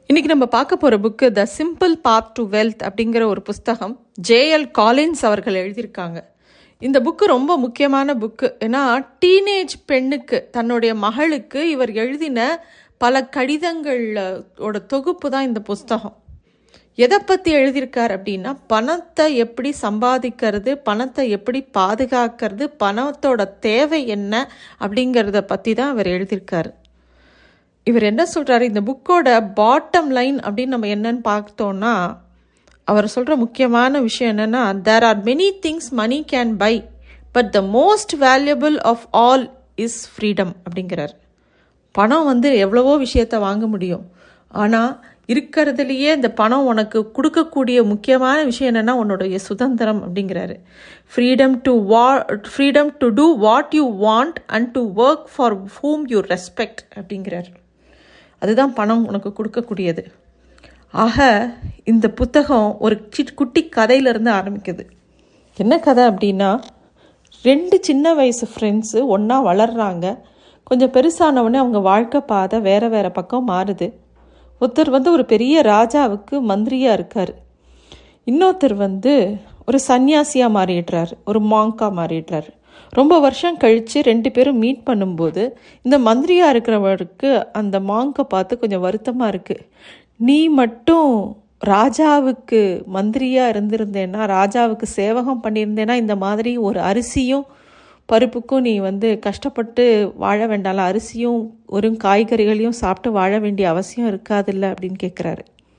இன்னைக்கு நம்ம பார்க்க போகிற book the simple path to wealth அப்படிங்கிற ஒரு புஸ்தகம் ஜேஎல் காலின்ஸ் அவர்கள் எழுதியிருக்காங்க இந்த புக்கு ரொம்ப முக்கியமான புக்கு ஏன்னா டீனேஜ் பெண்ணுக்கு தன்னுடைய மகளுக்கு இவர் எழுதின பல கடிதங்களோட தொகுப்பு தான் இந்த புஸ்தகம் எதை பற்றி எழுதியிருக்கார் அப்படின்னா பணத்தை எப்படி சம்பாதிக்கிறது பணத்தை எப்படி பாதுகாக்கிறது பணத்தோட தேவை என்ன அப்படிங்கிறத பற்றி தான் அவர் எழுதியிருக்காரு இவர் என்ன சொல்கிறாரு இந்த புக்கோட பாட்டம் லைன் அப்படின்னு நம்ம என்னன்னு பார்த்தோம்னா அவர் சொல்கிற முக்கியமான விஷயம் என்னென்னா there are many things money can buy but the most valuable of all is freedom அப்படிங்கிறார் பணம் வந்து எவ்வளவோ விஷயத்தை வாங்க முடியும் ஆனால் இருக்கிறதுலையே இந்த பணம் உனக்கு கொடுக்கக்கூடிய முக்கியமான விஷயம் என்னென்னா உன்னுடைய சுதந்திரம் அப்படிங்கிறாரு ஃப்ரீடம் டு வா freedom to do what you want and to work for whom you respect அப்படிங்கிறாரு அதுதான் பணம் உனக்கு கொடுக்கக்கூடியது ஆக இந்த புத்தகம் ஒரு சி குட்டி கதையிலேருந்து ஆரம்பிக்குது என்ன கதை அப்படின்னா ரெண்டு சின்ன வயசு ஃப்ரெண்ட்ஸு ஒன்றா வளர்கிறாங்க கொஞ்சம் பெருசானவுடனே அவங்க வாழ்க்கை பாதை வேறு வேறு பக்கம் மாறுது ஒருத்தர் வந்து ஒரு பெரிய ராஜாவுக்கு மந்திரியாக இருக்கார் இன்னொருத்தர் வந்து ஒரு சன்னியாசியாக மாறிடுறாரு ஒரு மாங்கா மாறிடுறாரு ரொம்ப வருஷம் கழித்து ரெண்டு பேரும் மீட் பண்ணும்போது இந்த மந்திரியாக இருக்கிறவருக்கு அந்த மாங்கை பார்த்து கொஞ்சம் வருத்தமாக இருக்குது நீ மட்டும் ராஜாவுக்கு மந்திரியாக இருந்திருந்தேன்னா ராஜாவுக்கு சேவகம் பண்ணியிருந்தேன்னா இந்த மாதிரி ஒரு அரிசியும் பருப்புக்கும் நீ வந்து கஷ்டப்பட்டு வாழ வேண்டாம் அரிசியும் ஒரு காய்கறிகளையும் சாப்பிட்டு வாழ வேண்டிய அவசியம் இருக்காதில்ல அப்படின்னு கேட்குறாரு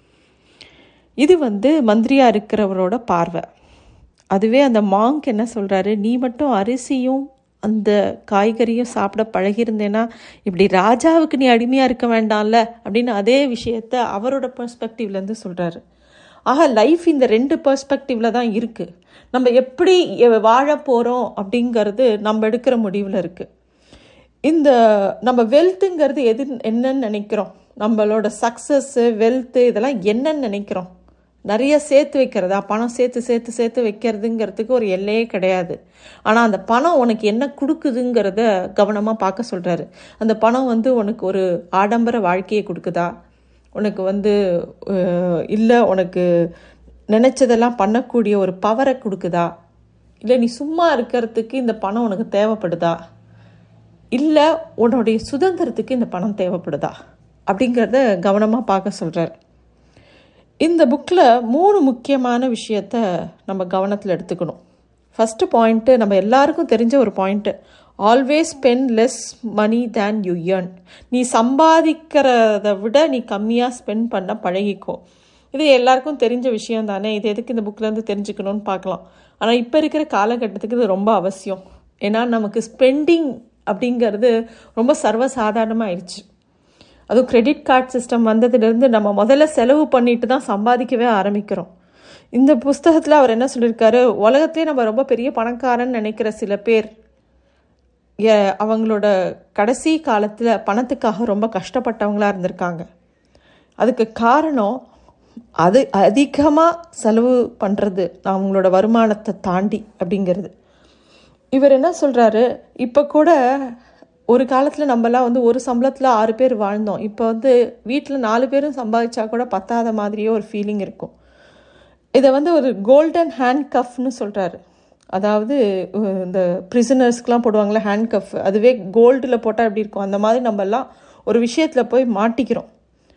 இது வந்து மந்திரியாக இருக்கிறவரோட பார்வை அதுவே அந்த மாங்க் என்ன சொல்கிறாரு நீ மட்டும் அரிசியும் அந்த காய்கறியும் சாப்பிட பழகியிருந்தேன்னா இப்படி ராஜாவுக்கு நீ அடிமையாக இருக்க வேண்டாம்ல அப்படின்னு அதே விஷயத்த அவரோட பெர்ஸ்பெக்டிவ்லேருந்து சொல்கிறாரு ஆக லைஃப் இந்த ரெண்டு பெர்ஸ்பெக்டிவில் தான் இருக்குது நம்ம எப்படி வாழ போகிறோம் அப்படிங்கிறது நம்ம எடுக்கிற முடிவில் இருக்குது இந்த நம்ம வெல்த்துங்கிறது எது என்னன்னு நினைக்கிறோம் நம்மளோட சக்ஸஸ்ஸு வெல்த்து இதெல்லாம் என்னன்னு நினைக்கிறோம் நிறைய சேர்த்து வைக்கிறதா பணம் சேர்த்து சேர்த்து சேர்த்து வைக்கிறதுங்கிறதுக்கு ஒரு எல்லையே கிடையாது ஆனால் அந்த பணம் உனக்கு என்ன கொடுக்குதுங்கிறத கவனமாக பார்க்க சொல்கிறாரு அந்த பணம் வந்து உனக்கு ஒரு ஆடம்பர வாழ்க்கையை கொடுக்குதா உனக்கு வந்து இல்லை உனக்கு நினச்சதெல்லாம் பண்ணக்கூடிய ஒரு பவரை கொடுக்குதா இல்லை நீ சும்மா இருக்கிறதுக்கு இந்த பணம் உனக்கு தேவைப்படுதா இல்லை உன்னுடைய சுதந்திரத்துக்கு இந்த பணம் தேவைப்படுதா அப்படிங்கிறத கவனமாக பார்க்க சொல்கிறார் இந்த புக்கில் மூணு முக்கியமான விஷயத்த நம்ம கவனத்தில் எடுத்துக்கணும் ஃபஸ்ட்டு பாயிண்ட்டு நம்ம எல்லாருக்கும் தெரிஞ்ச ஒரு point always spend less money than you earn நீ சம்பாதிக்கிறத விட நீ கம்மியாக ஸ்பெண்ட் பண்ண பழகிக்கோ இது எல்லாருக்கும் தெரிஞ்ச விஷயம் தானே இது எதுக்கு இந்த புக்கிலேருந்து தெரிஞ்சுக்கணும்னு பார்க்கலாம் ஆனால் இப்போ இருக்கிற காலகட்டத்துக்கு இது ரொம்ப அவசியம் ஏன்னா நமக்கு ஸ்பெண்டிங் அப்படிங்கிறது ரொம்ப சர்வசாதாரணமாக ஆயிடுச்சு அதுவும் கிரெடிட் கார்டு சிஸ்டம் வந்ததுலேருந்து நம்ம முதல்ல செலவு பண்ணிட்டு தான் சம்பாதிக்கவே ஆரம்பிக்கிறோம் இந்த புஸ்தகத்தில் அவர் என்ன சொல்லியிருக்காரு உலகத்திலே நம்ம ரொம்ப பெரிய பணக்காரன்னு நினைக்கிற சில பேர் அவங்களோட கடைசி காலத்தில் பணத்துக்காக ரொம்ப கஷ்டப்பட்டவங்களாக இருந்திருக்காங்க அதுக்கு காரணம் அது அதிகமாக செலவு பண்ணுறது அவங்களோட வருமானத்தை தாண்டி அப்படிங்கிறது இவர் என்ன சொல்கிறாரு இப்போ கூட ஒரு காலத்தில் நம்மலாம் வந்து ஒரு சம்பளத்தில் ஆறு பேர் வாழ்ந்தோம் இப்போ வந்து வீட்டில் நாலு பேரும் சம்பாதிச்சா கூட பத்தாத மாதிரியே ஒரு ஃபீலிங் இருக்கும் இதை வந்து ஒரு கோல்டன் ஹேண்ட் கஃப்னு சொல்கிறாரு அதாவது இந்த ப்ரிசனர்ஸ்க்கெலாம் போடுவாங்களே ஹேண்ட் கஃப் அதுவே கோல்டில் போட்டால் எப்படி இருக்கும் அந்த மாதிரி நம்மெல்லாம் ஒரு விஷயத்தில் போய் மாட்டிக்கிறோம்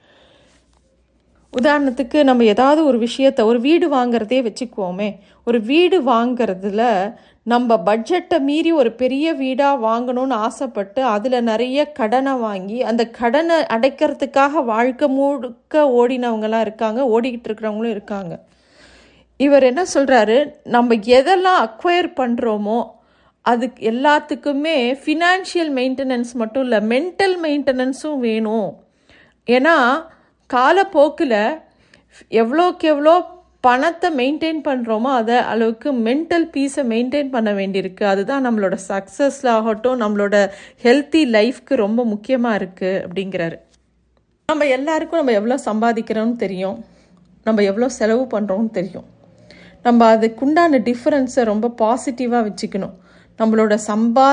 உதாரணத்துக்கு நம்ம ஏதாவது ஒரு விஷயத்த ஒரு வீடு வாங்குறதே வச்சுக்குவோமே ஒரு வீடு வாங்கிறதுல நம்ம பட்ஜெட்டை மீறி ஒரு பெரிய வீடாக வாங்கணும்னு ஆசைப்பட்டு அதில் நிறைய கடனை வாங்கி அந்த கடனை அடைக்கிறதுக்காக வாழ்க்கை முழுக்க ஓடினவங்களாம் இருக்காங்க ஓடிக்கிட்டு இருக்கிறவங்களும் இருக்காங்க இவர் என்ன சொல்கிறாரு நம்ம எதெல்லாம் அக்வயர் பண்ணுறோமோ அதுக்கு எல்லாத்துக்குமே ஃபினான்ஷியல் மெயின்டெனன்ஸ் மட்டும் இல்லை மென்டல் மெயின்டெனன்ஸும் வேணும் ஏன்னா காலப்போக்கில் எவ்வளோக்கு எவ்வளோ பணத்தை மெயின்டைன் பண்ணுறோமோ அதை அளவுக்கு மென்டல் பீஸை மெயின்டைன் பண்ண வேண்டியிருக்கு அதுதான் நம்மளோட சக்ஸஸில் ஆகட்டும் நம்மளோட ஹெல்த்தி லைஃப்க்கு ரொம்ப முக்கியமாக இருக்குது அப்படிங்கிறாரு நம்ம எல்லாருக்கும் நம்ம எவ்வளோ சம்பாதிக்கிறோம்னு தெரியும் நம்ம எவ்வளோ செலவு பண்ணுறோம்னு தெரியும் நம்ம அதுக்குண்டான டிஃப்ரென்ஸை ரொம்ப பாசிட்டிவாக வச்சுக்கணும் நம்மளோட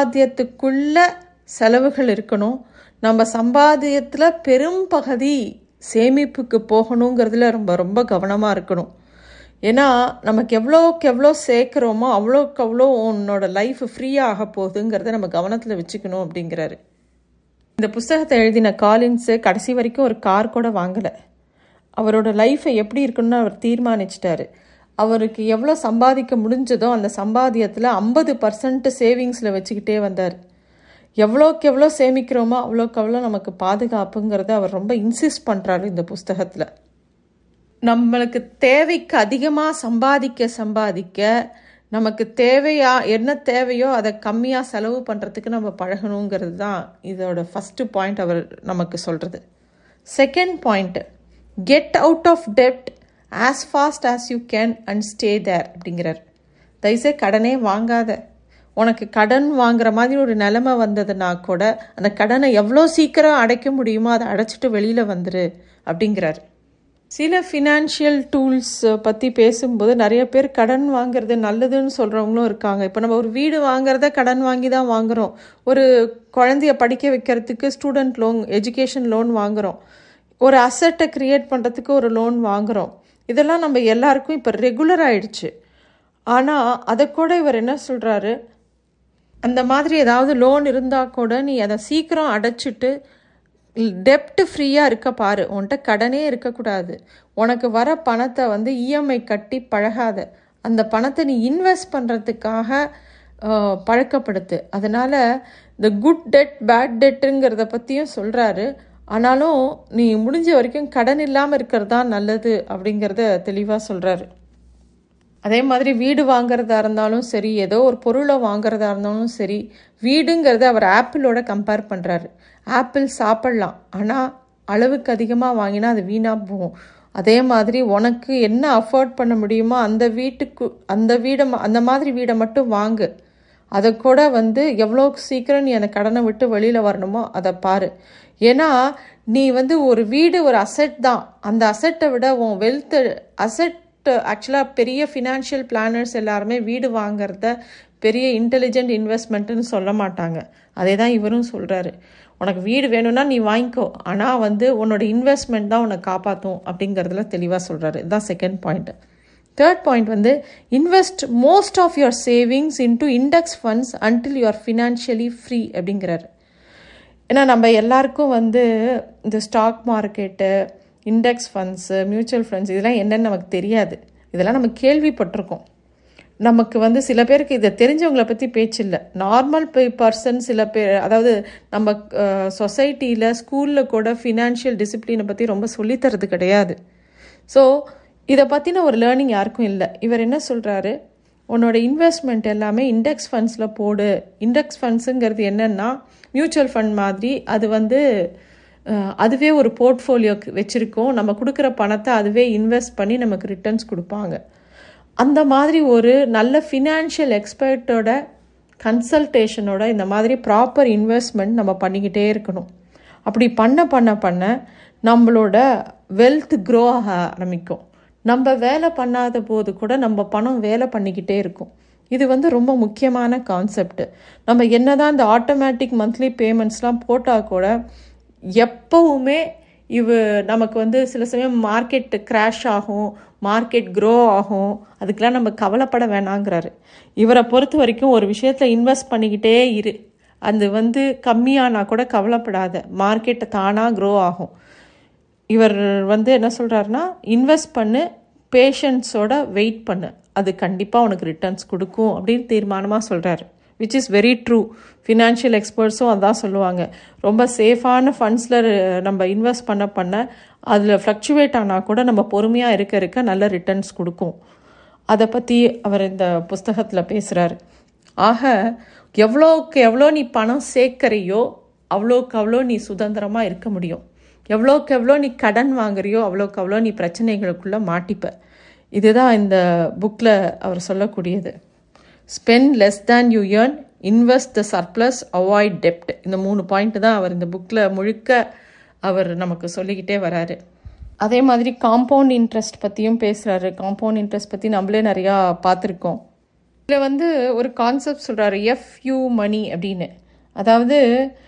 சம்பாத்தியத்துக்குள்ள செலவுகள் இருக்கணும் நம்ம சம்பாத்தியத்தில் பெரும் பகுதி சேமிப்புக்கு போகணுங்கிறதுல ரொம்ப ரொம்ப கவனமாக இருக்கணும் ஏன்னா நமக்கு எவ்வளோக்கு எவ்வளோ சேர்க்குறோமோ அவ்வளோக்கு அவ்வளோ உன்னோட லைஃப் ஃப்ரீயாக ஆக போகுதுங்கிறத நம்ம கவனத்தில் வச்சுக்கணும் அப்படிங்கிறாரு இந்த புஸ்தகத்தை எழுதின காலின்ஸு கடைசி வரைக்கும் ஒரு கார் கூட வாங்கலை அவரோட லைஃப்பை எப்படி இருக்குன்னு அவர் தீர்மானிச்சிட்டாரு அவருக்கு எவ்வளோ சம்பாதிக்க முடிஞ்சதோ அந்த சம்பாத்தியத்தில் ஐம்பது பர்சன்ட் சேவிங்ஸில் வச்சுக்கிட்டே வந்தார் எவ்வளோக்கு எவ்வளோ சேமிக்கிறோமோ அவ்வளோக்கு அவ்வளோ நமக்கு பாதுகாப்புங்கிறத அவர் ரொம்ப இன்சிஸ்ட் பண்ணுறாரு இந்த புஸ்தகத்தில் நம்மளுக்கு தேவைக்கு அதிகமாக சம்பாதிக்க சம்பாதிக்க நமக்கு தேவையா என்ன தேவையோ அதை கம்மியாக செலவு பண்ணுறதுக்கு நம்ம பழகணுங்கிறது தான் இதோட ஃபஸ்ட்டு பாயிண்ட் அவர் நமக்கு சொல்கிறது second point get out of டெப்ட் as fast as you can and stay there அப்படிங்கிறார் தயவுசே கடனே வாங்காத உனக்கு கடன் வாங்குற மாதிரி ஒரு நிலைமை வந்ததுன்னா கூட அந்த கடனை எவ்வளோ சீக்கிரம் அடைக்க முடியுமோ அதை அடைச்சிட்டு வெளியில் வந்துரு அப்படிங்கிறார் சில ஃபினான்ஷியல் டூல்ஸ் பற்றி பேசும்போது நிறைய பேர் கடன் வாங்குறது நல்லதுன்னு சொல்கிறவங்களும் இருக்காங்க இப்போ நம்ம ஒரு வீடு வாங்குறத கடன் வாங்கி தான் வாங்குகிறோம் ஒரு குழந்தைய படிக்க வைக்கிறதுக்கு ஸ்டூடெண்ட் லோன் எஜுகேஷன் லோன் வாங்குகிறோம் ஒரு அசட்டை க்ரியேட் பண்ணுறதுக்கு ஒரு லோன் வாங்குகிறோம் இதெல்லாம் நம்ம எல்லாருக்கும் இப்போ ரெகுலர் ஆயிடுச்சு ஆனால் அதை கூட இவர் என்ன சொல்கிறாரு அந்த மாதிரி ஏதாவது லோன் இருந்தால் கூட நீ அதை சீக்கிரம் அடைச்சிட்டு டெப்ட் ஃப்ரீயாக இருக்க பாரு உன்கிட்ட கடனே இருக்கக்கூடாது உனக்கு வர பணத்தை வந்து இஎம்ஐ கட்டி பழகாத அந்த பணத்தை நீ இன்வெஸ்ட் பண்ணுறதுக்காக பழக்கப்படுத்து அதனால் இந்த குட் டெட் பேட் டெட்டுங்கிறத பற்றியும் சொல்கிறாரு ஆனாலும் நீ முடிஞ்ச வரைக்கும் கடன் இல்லாமல் இருக்கிறது தான் நல்லது அப்படிங்கிறத தெளிவாக சொல்கிறாரு அதே மாதிரி வீடு வாங்குறதா இருந்தாலும் சரி ஏதோ ஒரு பொருளை வாங்குறதா இருந்தாலும் சரி வீடுங்கிறத அவர் ஆப்பிளோட கம்பேர் பண்ணுறாரு ஆப்பிள் சாப்பிட்லாம் ஆனால் அளவுக்கு அதிகமாக வாங்கினா அது வீணாக போகும் அதே மாதிரி உனக்கு என்ன அஃபோர்ட் பண்ண முடியுமோ அந்த வீட்டுக்கு அந்த வீடை அந்த மாதிரி வீடை மட்டும் வாங்கு அதை கூட வந்து எவ்வளோ சீக்கிரம் நீ அந்த கடனை விட்டு வெளியில் வரணுமோ அதை பாரு ஏன்னா நீ வந்து ஒரு வீடு ஒரு அசெட் தான் அந்த அசெட்டை விட உன் வெல்த்து அசெட் ஆக்சுவலாக பெரிய ஃபினான்ஷியல் பிளானர்ஸ் எல்லாருமே வீடு வாங்குறத பெரிய இன்டெலிஜென்ட் இன்வெஸ்ட்மெண்ட்டுன்னு சொல்ல மாட்டாங்க அதே தான் இவரும் சொல்கிறாரு உனக்கு வீடு வேணும்னா நீ வாங்கிக்கோ ஆனால் வந்து உன்னோட இன்வெஸ்ட்மெண்ட் தான் உன்னை காப்பாற்றும் அப்படிங்கிறதுல தெளிவாக சொல்கிறாரு இதுதான் செகண்ட் பாயிண்ட்டு தேர்ட் பாயிண்ட் வந்து invest most of your savings into index funds until you're financially free அப்படிங்கிறாரு ஏன்னா நம்ம எல்லாருக்கும் வந்து இந்த stock market index funds mutual funds இதெல்லாம் என்னென்னு நமக்கு தெரியாது இதெல்லாம் நம்ம கேள்விப்பட்டிருக்கோம் நமக்கு வந்து சில பேருக்கு இதை தெரிஞ்சவங்கள பற்றி பேச்சு இல்லை நார்மல் பர்சன் சில பேர் அதாவது நம்ம சொசைட்டியில் ஸ்கூலில் கூட ஃபினான்ஷியல் டிசிப்ளினை பற்றி ரொம்ப சொல்லித்தரது கிடையாது ஸோ இதை பற்றின ஒரு லேர்னிங் யாருக்கும் இல்லை இவர் என்ன சொல்கிறாரு உன்னோட இன்வெஸ்ட்மெண்ட் எல்லாமே இண்டெக்ஸ் ஃபண்ட்ஸில் போடு இண்டெக்ஸ் ஃபண்ட்ஸுங்கிறது என்னென்னா மியூச்சுவல் ஃபண்ட் மாதிரி அது வந்து அதுவே ஒரு போர்ட்ஃபோலியோ வச்சுருக்கோம் நம்ம கொடுக்குற பணத்தை அதுவே இன்வெஸ்ட் பண்ணி நமக்கு ரிட்டர்ன்ஸ் கொடுப்பாங்க அந்த மாதிரி ஒரு நல்ல ஃபினான்ஷியல் எக்ஸ்பர்ட்டோட கன்சல்டேஷனோட இந்த மாதிரி ப்ராப்பர் இன்வெஸ்ட்மெண்ட் நம்ம பண்ணிக்கிட்டே இருக்கணும் அப்படி பண்ண பண்ண பண்ண நம்மளோட வெல்த் க்ரோ ஆக ஆரம்பிக்கும் நம்ம வேலை பண்ணாத போது கூட நம்ம பணம் வேலை பண்ணிக்கிட்டே இருக்கும் இது வந்து ரொம்ப முக்கியமான கான்செப்ட் நம்ம என்னதான் இந்த ஆட்டோமேட்டிக் மந்த்லி பேமெண்ட்ஸ்லாம் போட்டால் கூட எப்பவுமே இவ நமக்கு வந்து சில சமயம் மார்க்கெட் கிராஷ் ஆகும் மார்க்கெட் க்ரோ ஆகும் அதுக்கெலாம் நம்ம கவலைப்பட வேணாங்கிறாரு இவரை பொறுத்த வரைக்கும் ஒரு விஷயத்தில் இன்வெஸ்ட் பண்ணிக்கிட்டே இரு அது வந்து கம்மியானா கூட கவலைப்படாத மார்க்கெட்டை தானாக க்ரோ ஆகும் இவர் வந்து என்ன சொல்கிறாருன்னா இன்வெஸ்ட் பண்ணு பேஷன்ஸோட வெயிட் பண்ணு அது கண்டிப்பாக உனக்கு ரிட்டர்ன்ஸ் கொடுக்கும் அப்படின்னு தீர்மானமாக சொல்கிறாரு which is very true financial எக்ஸ்பர்ட்ஸும் அதான் சொல்லுவாங்க ரொம்ப சேஃபான ஃபண்ட்ஸில் நம்ம இன்வெஸ்ட் பண்ண பண்ண அதில் ஃப்ளக்சுவேட் ஆனால் கூட நம்ம பொறுமையாக இருக்க இருக்க நல்ல ரிட்டர்ன்ஸ் கொடுக்கும் அதை பற்றி அவர் இந்த புஸ்தகத்தில் பேசுகிறாரு ஆக எவ்வளோக்கு எவ்வளோ நீ பணம் சேர்க்கறியோ அவ்வளோக்கு அவ்வளோ நீ சுதந்திரமாக இருக்க முடியும் எவ்வளோக்கு எவ்வளோ நீ கடன் வாங்குறியோ அவ்வளோக்கு அவ்வளோ நீ பிரச்சனைகளுக்குள்ளே மாட்டிப்ப இதுதான் இந்த புக்கில் அவர் சொல்லக்கூடியது spend less than you earn invest the surplus avoid டெப்ட் இந்த மூணு பாயிண்ட் தான் அவர் இந்த புக்கில் முழுக்க அவர் நமக்கு சொல்லிக்கிட்டே வராரு அதே மாதிரி காம்பவுண்ட் இன்ட்ரெஸ்ட் பற்றியும் பேசுகிறாரு காம்பவுண்ட் இன்ட்ரெஸ்ட் பற்றி நம்மளே நிறையா பார்த்துருக்கோம் இதில் வந்து ஒரு கான்செப்ட் சொல்கிறாரு எஃப்யூ மணி அப்படின்னு அதாவது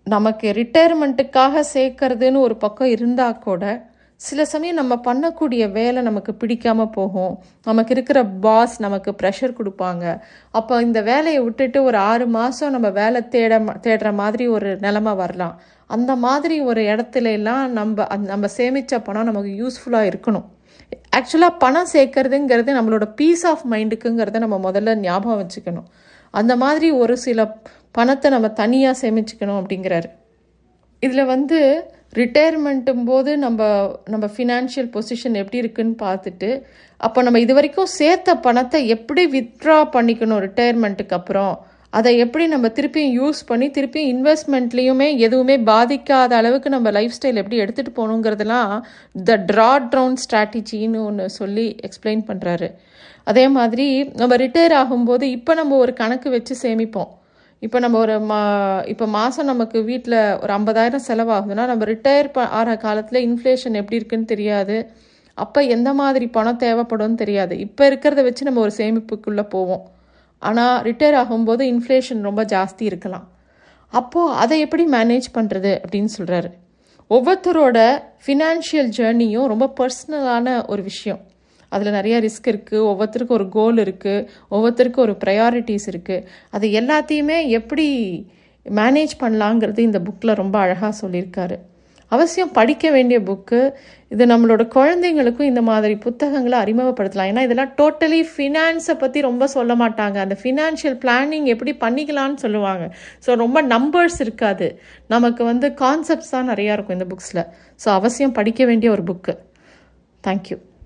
நமக்கு ரிட்டையர்மெண்ட்டுக்காக சேர்க்கறதுன்னு ஒரு பக்கம் இருந்தால் கூட சில சமயம் நம்ம பண்ணக்கூடிய வேலை நமக்கு பிடிக்காம போகும் நமக்கு இருக்கிற பாஸ் நமக்கு ப்ரெஷர் கொடுப்பாங்க அப்போ இந்த வேலையை விட்டுட்டு ஒரு ஆறு மாதம் நம்ம வேலை தேட தேடுற மாதிரி ஒரு நிலமை வரலாம் அந்த மாதிரி ஒரு இடத்துல எல்லாம் நம்ம அந்த- நம்ம சேமித்த பணம் நமக்கு யூஸ்ஃபுல்லாக இருக்கணும் ஆக்சுவலாக பணம் சேர்க்கறதுங்கிறது நம்மளோட பீஸ் ஆஃப் மைண்டுக்குங்கிறத நம்ம முதல்ல ஞாபகம் வச்சுக்கணும் அந்த மாதிரி ஒரு சில பணத்தை நம்ம தனியாக சேமிச்சுக்கணும் அப்படிங்கிறாரு இதில் வந்து ரிட்டையர்மெண்ட்டும் போது நம்ம நம்ம ஃபினான்ஷியல் பொசிஷன் எப்படி இருக்குன்னு பார்த்துட்டு அப்போ நம்ம இது வரைக்கும் சேர்த்த பணத்தை எப்படி வித்ட்ரா பண்ணிக்கணும் ரிட்டையர்மெண்ட்டுக்கு அப்புறம் அதை எப்படி நம்ம திருப்பியும் யூஸ் பண்ணி திருப்பியும் இன்வெஸ்ட்மெண்ட்லேயுமே எதுவுமே பாதிக்காத அளவுக்கு நம்ம லைஃப் ஸ்டைல் எப்படி எடுத்துகிட்டு போகணுங்கிறதெல்லாம் த ட்ராட் டவுன் ஸ்ட்ராட்டஜின்னு ஒன்று சொல்லி எக்ஸ்பிளைன் பண்ணுறாரு அதே மாதிரி நம்ம ரிட்டையர் ஆகும்போது இப்போ நம்ம ஒரு கணக்கு வச்சு சேமிப்போம் இப்போ நம்ம ஒரு மா இப்போ மாதம் நமக்கு வீட்டில் ஒரு ஐம்பதாயிரம் செலவாகுதுன்னா நம்ம ரிட்டையர் ப ஆகிற காலத்தில் இன்ஃப்ளேஷன் எப்படி இருக்குன்னு தெரியாது அப்போ எந்த மாதிரி பணம் தேவைப்படும்னு தெரியாது இப்போ இருக்கிறத வச்சு நம்ம ஒரு சேமிப்புக்குள்ளே போவோம் ஆனால் ரிட்டையர் ஆகும்போது இன்ஃப்ளேஷன் ரொம்ப ஜாஸ்தி இருக்கலாம் அப்போது அதை எப்படி மேனேஜ் பண்ணுறது அப்படின்னு சொல்கிறாரு ஒவ்வொருத்தரோட ஃபினான்ஷியல் ஜேர்னியும் ரொம்ப பர்சனலான ஒரு விஷயம் அதில் நிறைய ரிஸ்க் இருக்குது ஒவ்வொருத்தருக்கும் ஒரு கோல் இருக்குது ஒவ்வொருத்தருக்கும் ஒரு ப்ரையாரிட்டிஸ் இருக்குது அது எல்லாத்தையுமே எப்படி மேனேஜ் பண்ணலாங்கிறது இந்த புக்கில் ரொம்ப அழகாக சொல்லியிருக்காரு அவசியம் படிக்க வேண்டிய புக்கு இது நம்மளோட குழந்தைங்களுக்கும் இந்த மாதிரி புத்தகங்களை அறிமுகப்படுத்தலாம் ஏன்னா இதெல்லாம் டோட்டலி ஃபினான்ஸை பற்றி ரொம்ப சொல்ல மாட்டாங்க அந்த ஃபினான்ஷியல் பிளானிங் எப்படி பண்ணிக்கலாம்னு சொல்லுவாங்க ஸோ ரொம்ப நம்பர்ஸ் இருக்காது நமக்கு வந்து கான்செப்ட்ஸ் தான் நிறையா இருக்கும் இந்த புக்ஸில் ஸோ அவசியம் படிக்க வேண்டிய ஒரு புக்கு தேங்க்யூ